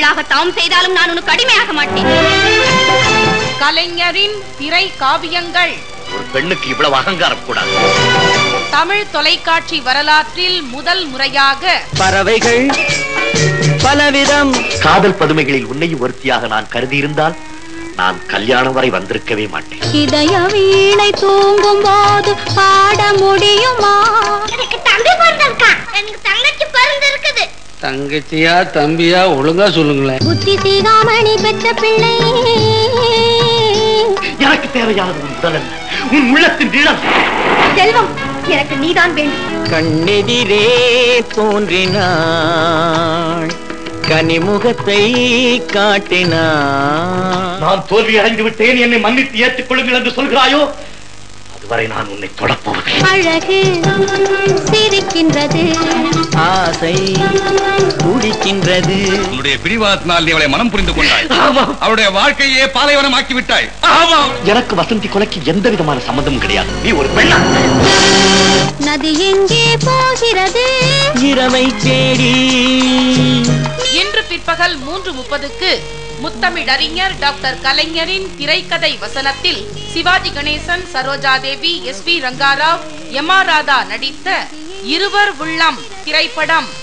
தாம் செய்தாலும் நான் உனக்கு அடிமையாக மாட்டேன் கலைஞரின் திரை காவியங்கள் ஒரு பெண்ணுக்கு இவ்வளவு அகங்காரம் கூடாது தமிழ் தொலைக்காட்சி வரலாற்றில் முதல் முறையாக பறவைகள் பலவிதம் காதல் பதுமைகளில் உன்னையும் ஒருத்தியாக நான் கருதி இருந்தால் நான் கல்யாணம் வரை வந்திருக்கவே மாட்டேன் இதய வீணை தூங்கும் போது பாட முடியுமா எனக்கு தம்பி பிறந்திருக்கான் எனக்கு தங்கச்சி பிறந்திருக்குது தங்கச்சியா தம்பியா ஒழுங்கா சொல்லுங்களேன் புத்தி சீகாமணி பெற்ற பிள்ளை எனக்கு தேவையானது உன் உடல் அல்ல உன் உள்ளத்தின் நீளம் செல்வம் எனக்கு நீதான் வேண்டும் கண்ணெதிரே தோன்றினாள் கனிமுகத்தை காட்டினாள் நான் தோல்வி அடைந்து விட்டேன் என்னை மன்னித்து ஏற்றுக் கொள்ளுங்கள் என்று சொல்கிறாயோ அதுவரை நான் உன்னை தொடப்போவதில்லை அழகு சிரிக்கின்றது ஆசை துடிக்கின்றது உன்னுடைய பிடிவாதத்தினால் நீ அவளை மனம் புரிந்து கொண்டாய் அவளுடைய வாழ்க்கையே பாலைவனமாக்கி விட்டாய் எனக்கு வசந்தி கொலைக்கு எந்த விதமான சம்மந்தமும் கிடையாது நீ ஒரு பெண்ணா நதி எங்கே போகிறது இரவை தேடி இன்று பிற்பகல் மூன்று முப்பதுக்கு முத்தமிழறிஞர் டாக்டர் கலைஞரின் திரைக்கதை வசனத்தில் Sivaji Ganesan Saroja Devi S V Rangarao M R Radha நடித்த இருவர் உள்ளம் திரைப்படம்